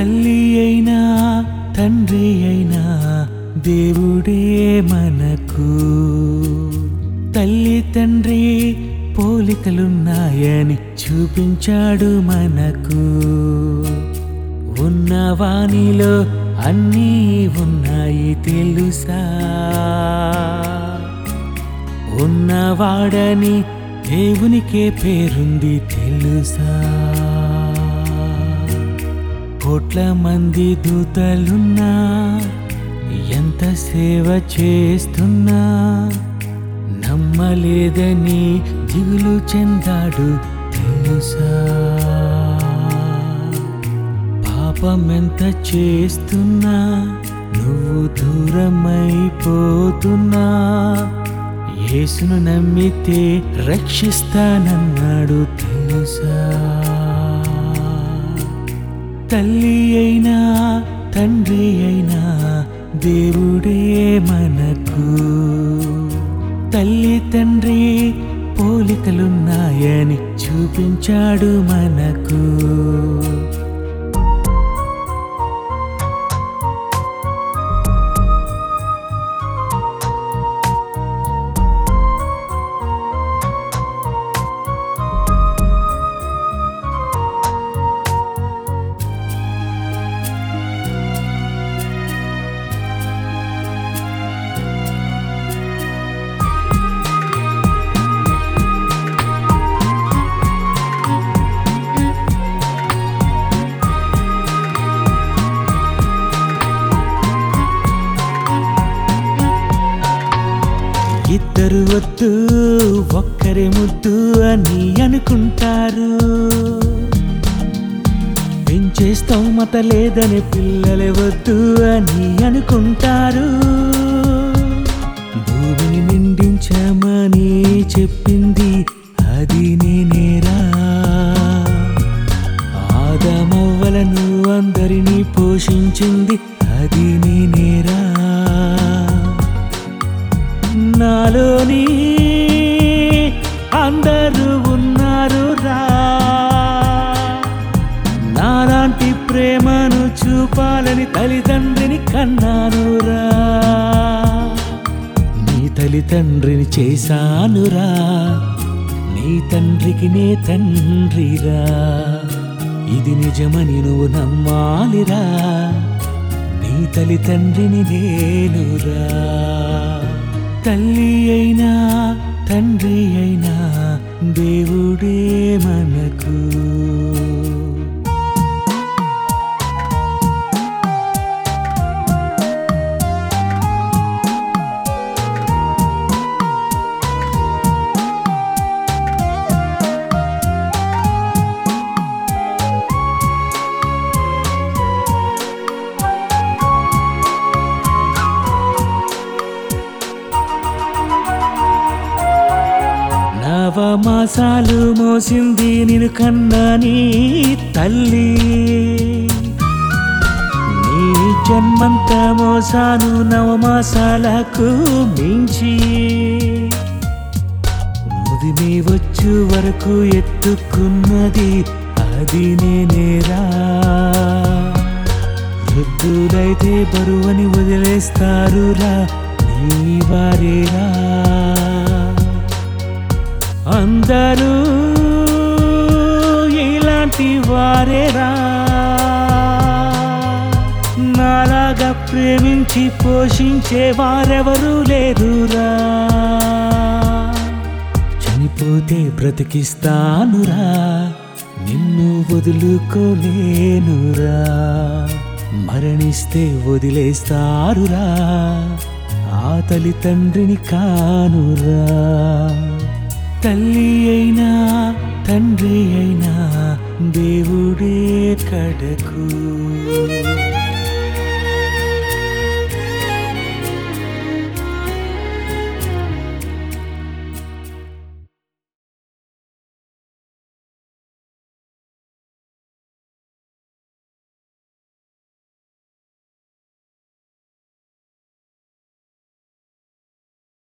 తల్లి అయినా తండ్రి అయినా దేవుడే మనకు తల్లి తండ్రి పోలికలున్నాయని చూపించాడు మనకు ఉన్నవానిలో అన్నీ ఉన్నాయి తెలుసా ఉన్నవాడని దేవునికే పేరుంది తెలుసా కోట్ల మంది దూతలున్నా ఎంత సేవ చేస్తున్నా నమ్మలేదని దిగులు చెందాడు తెలుసా పాపమెంత చేస్తున్నా నువ్వు దూరమైపోతున్నా యేసును నమ్మితే రక్షిస్తానన్నాడు తెలుసా తల్లి అయినా తండ్రి అయినా దేవుడే మనకు తల్లి తండ్రి పోలికలున్నాయని చూపించాడు మనకు ఇద్దరు వద్దు ఒక్కరే ముద్దు అని అనుకుంటారు పెంచే స్తోమత లేదని పిల్లలే వద్దు అని అనుకుంటారు భూమిని నిండించమని చెప్పింది అది నేనేరా ఆదమవ్వలను అందరినీ పోషించింది అది నేనేరా నాలోని అందరూ ఉన్నారు రా నాలాంటి ప్రేమను చూపాలని తల్లిదండ్రిని కన్నాను రా నీ తల్లిదండ్రిని చేశానురా నీ తండ్రికి నే తండ్రిరా ఇది నిజమని నువ్వు నమ్మాలిరా నీ తల్లిదండ్రిని నేనురా తల్లి అయినా తండ్రి అయినా దేవుడే మనకు నవమాసాలు మోసింది నిన్ను కన్నా నీ తల్లి నీ జన్మంత మోసాను నవమాసాలకు మించి ముదిమి వచ్చు వరకు ఎత్తుకున్నది అది నేనేరా వృద్ధులైతే బరువని వదిలేస్తారురా నీ వారేరా అందరూ ఇలాంటి వారేరా నాలాగా ప్రేమించి పోషించే వారెవరూ లేరురా చనిపోతే బ్రతికిస్తానురా నిన్ను వదులుకోలేనురా మరణిస్తే వదిలేస్తారురా ఆ తల్లి తండ్రిని కానురా తల్లి అయినా తండ్రి అయినా దేవుడే కడకు